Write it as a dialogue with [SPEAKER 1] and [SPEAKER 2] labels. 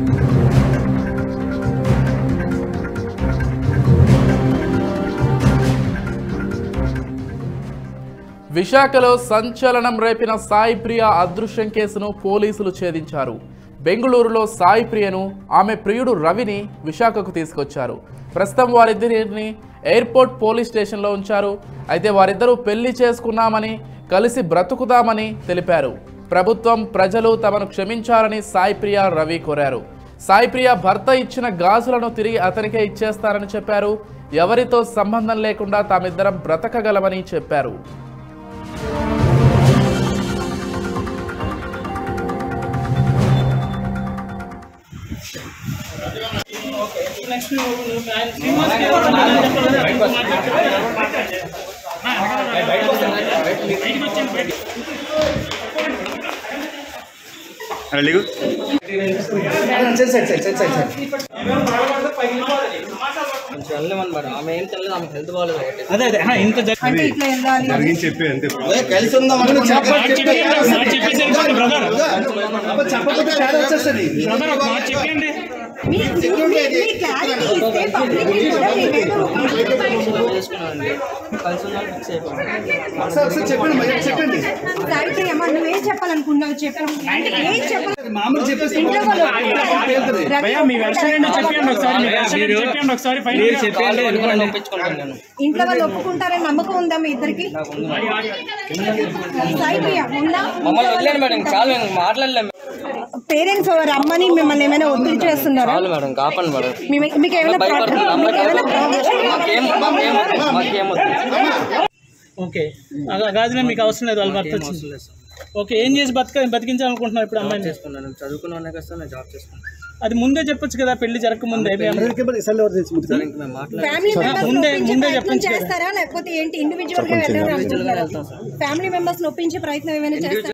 [SPEAKER 1] విశాఖలో సంచలనం రేపిన సాయి ప్రియ అదృశ్యం కేసును పోలీసులు ఛేదించారు బెంగళూరులో సాయి ప్రియను ఆమె ప్రియుడు రవిని విశాఖకు తీసుకొచ్చారు ప్రస్తుతం వారిద్దరిని ఎయిర్పోర్ట్ పోలీస్ స్టేషన్లో ఉంచారు అయితే వారిద్దరూ పెళ్లి చేసుకున్నామని కలిసి బ్రతుకుదామని తెలిపారు ప్రభుత్వం ప్రజలు తమను క్షమించాలని సాయి ప్రియ రవి కోరారు సాయి ప్రియ భర్త ఇచ్చిన గాజులను తిరిగి అతనికే ఇచ్చేస్తారని చెప్పారు ఎవరితో సంబంధం లేకుండా తామిద్దరం బ్రతకగలమని చెప్పారు
[SPEAKER 2] అడిగు
[SPEAKER 3] కొంచెం వెళ్ళమని మేడం ఆమె ఏం తెలియదు ఆమె హెల్త్ బాగాలేదు ఒకటి
[SPEAKER 4] అదే అదే ఆ, ఇంత జరి-
[SPEAKER 5] అంటే ఇట్లా వెళ్ళాలి
[SPEAKER 2] జరిగింది చెప్పి అంతే
[SPEAKER 6] కలిసి ఉందాం
[SPEAKER 4] మాట చెప్పేసి వెళ్ళిపోండి, బ్రదర్ బ్రదర్ ఒక మాట చెప్పండి
[SPEAKER 5] మీ మీ- మీ క్లారిటీ ఇస్తే పబ్లిక్ కూడా వినేరు.
[SPEAKER 3] చేసుకున్నానండి కలిసి ఉందని ఫిక్స్ అయిపోయింది
[SPEAKER 6] చెప్పండి మరి చెప్పండి
[SPEAKER 5] క్లారిటీ అమ్మా నువ్వేం చెప్పాలనుకున్నావు చెప్పు అంటే ఏం చెప్పాలి
[SPEAKER 6] మామూలు చెప్పేసి
[SPEAKER 5] ఇంట్లో వాళ్ళు ఒప్పుకుంటారా? రవి
[SPEAKER 4] భయ్యా మీ వెర్షన్ ఏంటో చెప్పండి ఒకసారి మీ వెర్షన్ ఏంటో చెప్పండి ఒకసారి ఫైనల్ గా.
[SPEAKER 3] చెప్పండి ఎందుకంటే ఒప్పించుకుంటాను నేను
[SPEAKER 5] ఇంట్లో వాళ్ళు ఒప్పుకుంటారని నమ్మకం ఉందా మీ ఇద్దరికి సాయి ప్రియ ఉందా
[SPEAKER 3] మమ్మల్ని వదిలేను మేడం చాలు నేను మాట్లాడలేము
[SPEAKER 5] పేరెంట్స్ రమ్మని మిమ్మల్ని ఏమైనా ఒత్తిడి చేస్తున్నారా
[SPEAKER 3] చాలు మేడం కాపండి మేడం
[SPEAKER 5] మీ- మీకు ఏమైనా
[SPEAKER 3] భయపడుతుంది
[SPEAKER 5] ప్రాబ్లం- మీకు ఏమైనా ప్రాబ్లం-
[SPEAKER 3] మాకేం మాకేం మాకేం వద్దు
[SPEAKER 4] ఓకే అలా గాజులే మీకు అవసరం లేదు వాళ్ళు భర్త వచ్చింది ఓకే ఏం చేసి బతక బతికించాలనుకుంటున్నారు ఇప్పుడు అమ్మాయిని
[SPEAKER 3] చేసుకున్నాను చదువుకున్నాను కదా నేను జాబ్ చేసుకున్నాను
[SPEAKER 4] అది ముందే చెప్పొచ్చు కదా పెళ్లి జరగకముందే
[SPEAKER 3] సరే ఇంక మేము మాట్లాడాలి
[SPEAKER 5] ఫ్యామిలీ మెంబర్స్
[SPEAKER 4] ముందే-
[SPEAKER 5] ఒప్పించే
[SPEAKER 4] ముందే
[SPEAKER 5] ప్రయత్నం
[SPEAKER 4] చెప్పొచ్చు కదా.
[SPEAKER 5] చేస్తారా లేకపోతే ఏంటి ఇండివిజువల్ గా వెళ్ళాలి అనుకుంటున్నారా ఫ్యామిలీ మెంబర్స్ ఒప్పించే ప్రయత్నం ఏమైనా చేస్తారా